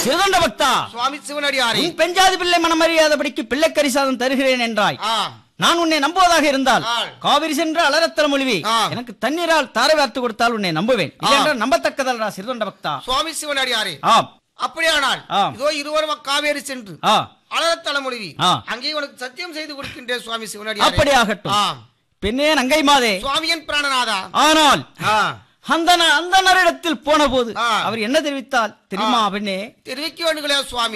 சிறுதொண்ட பக்தா சுவாமி சிவனடியாரே உன் பெஞ்சாதி பிள்ளை மனமறியாதபடிக்கு பிள்ளைக்கரி சாதம் தருகிறேன் என்றாய் ஆ நான் உன்னை நம்புவதாக இருந்தால் ஆ. காவிரி சென்று அலரத்தல மொழிவி ஆ. எனக்கு தண்ணீரால் தாரை வார்த்து கொடுத்தால் உன்னை நம்புவேன் இல்லையென்றால் நம்பத்தக்கதல்ரா சிறுதொண்ட பக்தா சுவாமி சிவனடியாரே ஆம் அப்படியானால் ஆம். இதோ இருவரும் காவேரி சென்று ஆ அலரத்தலைமொழி ஆ. அங்கே உனக்கு சத்தியம் செய்து கொடுக்கின்றேன் சுவாமி சிவனடியாரே அப்படி ஆகட்டும் ஆம் பெண்ணே நங்கை மாதே சுவாமியன் பிராணநாதா ஆனால் ஆ அந்த ந- அந்த நரிடத்தில் போன போது ஆ. அவர் என்ன தெரிவித்தால் தெரியுமா பெண்ணே தெரிவிக்க வேண்டுகளே சுவாமி